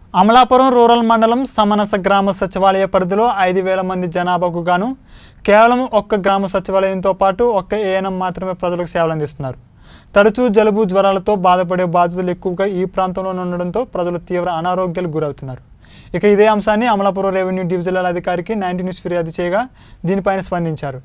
Amalapuram rural మండలం సమనస గ్రామ సచివాలయ పరిధిలో ఐదు వేల మంది జనాభాకు గాను కేవలం ఒక్క గ్రామ సచివాలయంతో పాటు ఒక్క ఏఎన్ఎం మాత్రమే ప్రజలకు సేవలు అందిస్తున్నారు తరచూ జలుబు జ్వరాలతో బాధపడే బాధితులు ఎక్కువగా ఈ ప్రాంతంలో ఉండడంతో ప్రజలు తీవ్ర అనారోగ్యాలకు గురవుతున్నారు ఇక ఇదే అంశాన్ని అమలాపురం రెవెన్యూ డివిజనల్ అధికారికి నైన్టీ న్యూస్ ఫిర్యాదు చేయగా దీనిపైన స్పందించారు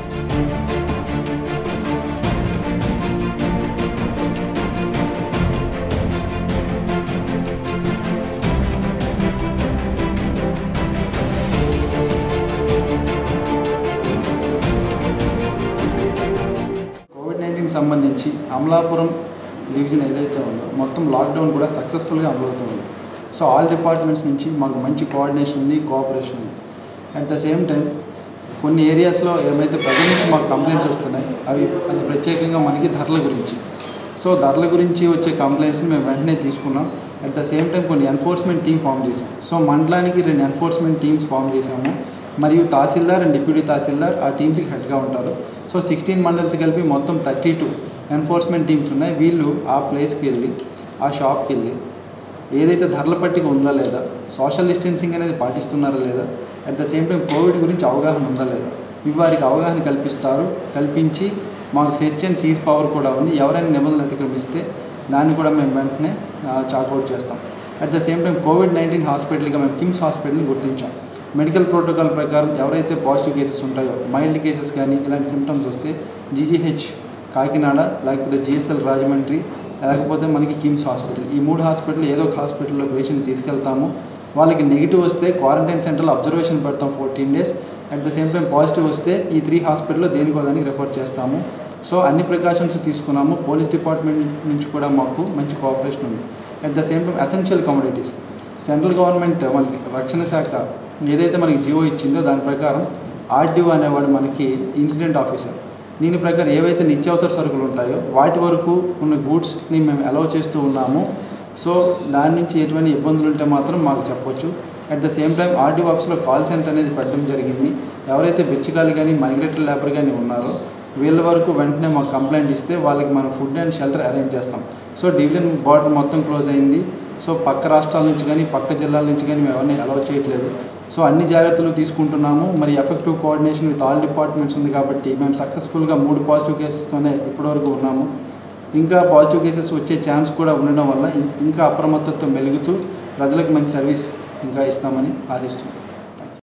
కోవిడ్ నైన్టీన్ సంబంధించి అమలాపురం డివిజన్ ఏదైతే ఉందో మొత్తం లాక్డౌన్ కూడా సక్సెస్ఫుల్గా అమలవుతుంది సో ఆల్ డిపార్ట్మెంట్స్ నుంచి మాకు మంచి కోఆర్డినేషన్ ఉంది కోఆపరేషన్ ఉంది అట్ ద సేమ్ టైం కొన్ని ఏరియాస్లో ఏమైతే ప్రజల నుంచి మాకు కంప్లైంట్స్ వస్తున్నాయి అవి అది ప్రత్యేకంగా మనకి ధరల గురించి సో ధరల గురించి వచ్చే కంప్లైంట్స్ మేము వెంటనే తీసుకున్నాం అట్ ద సేమ్ టైం కొన్ని ఎన్ఫోర్స్మెంట్ టీమ్ ఫామ్ చేసాం సో మండలానికి రెండు ఎన్ఫోర్స్మెంట్ టీమ్స్ ఫామ్ చేసాము మరియు తహసీల్దార్ అండ్ డిప్యూటీ తహసీల్దార్ ఆ టీమ్స్కి హెడ్గా ఉంటారు సో సిక్స్టీన్ మండల్స్ కలిపి మొత్తం థర్టీ టూ ఎన్ఫోర్స్మెంట్ టీమ్స్ ఉన్నాయి వీళ్ళు ఆ ప్లేస్కి వెళ్ళి ఆ షాప్కి వెళ్ళి ఏదైతే ధరల పట్టిక ఉందా లేదా సోషల్ డిస్టెన్సింగ్ అనేది పాటిస్తున్నారా లేదా at the same time Covid గురించి అవగాహన ఉందా లేదా ఇవి వారికి అవగాహన కల్పిస్తారు కల్పించి మాకు సెర్చ్ అండ్ సీజ్ పవర్ కూడా ఉంది ఎవరైనా నిబంధనలు అతిక్రమిస్తే దాన్ని కూడా మేము వెంటనే చాకౌట్ చేస్తాం at the same time Covid nineteen హాస్పిటల్గా మేము కిమ్స్ హాస్పిటల్ని గుర్తించాం మెడికల్ ప్రోటోకాల్ ప్రకారం ఎవరైతే పాజిటివ్ కేసెస్ ఉంటాయో మైల్డ్ కేసెస్ కానీ ఇలాంటి సిమ్టమ్స్ వస్తే జీజీహెచ్ కాకినాడ లేకపోతే జిఎస్ఎల్ రాజమండ్రి లేకపోతే మనకి కిమ్స్ హాస్పిటల్ ఈ మూడు హాస్పిటల్ ఏదో ఒక హాస్పిటల్లో పేషెంట్ తీసుకెళ్తాము వాళ్ళకి నెగిటివ్ వస్తే క్వారంటైన్ సెంటర్లో అబ్జర్వేషన్ పెడతాం fourteen days at the same time positive వస్తే ఈ త్రీ హాస్పిటల్లో దేనికో దానికి రెఫర్ చేస్తాము సో అన్ని ప్రికాషన్స్ తీసుకున్నాము పోలీస్ డిపార్ట్మెంట్ నుంచి కూడా మాకు మంచి కోఆపరేషన్ ఉంది at the same time essential commodities central government మనకి రక్షణ శాఖ ఏదైతే మనకి జియో ఇచ్చిందో దాని ప్రకారం ఆర్డీఓ అనేవాడు మనకి ఇన్సిడెంట్ ఆఫీసర్ దీని ప్రకారం ఏవైతే నిత్యావసర సరుకులు ఉంటాయో వాటి వరకు ఉన్న గూడ్స్ని మేము అలౌ చేస్తూ ఉన్నాము సో దాని నుంచి ఎటువంటి ఇబ్బందులు ఉంటే మాత్రం మాకు చెప్పొచ్చు at the same time RDO ఆఫీస్లో కాల్ సెంటర్ అనేది పెట్టడం జరిగింది ఎవరైతే బెచ్చికాలు కానీ మైగ్రేటరీ లేబర్ కానీ ఉన్నారో వీళ్ళ వరకు వెంటనే మాకు కంప్లైంట్ ఇస్తే వాళ్ళకి మనం ఫుడ్ అండ్ షెల్టర్ అరేంజ్ చేస్తాం సో డివిజన్ బార్డర్ మొత్తం క్లోజ్ అయింది సో పక్క రాష్ట్రాల నుంచి కానీ పక్క జిల్లాల నుంచి కానీ మేము ఎవరిని అలౌ చేయట్లేదు సో అన్ని జాగ్రత్తలు తీసుకుంటున్నాము మరి effective coordination with all departments ఉంది కాబట్టి మేము సక్సెస్ఫుల్గా మూడు పాజిటివ్ కేసెస్తోనే ఇప్పటివరకు ఉన్నాము ఇంకా పాజిటివ్ కేసెస్ వచ్చే ఛాన్స్ కూడా ఉండడం వల్ల ఇం- ఇంకా అప్రమత్తతో మెలుగుతూ ప్రజలకు మంచి సర్వీస్ ఇంకా ఇస్తామని ఆశిస్తున్నాం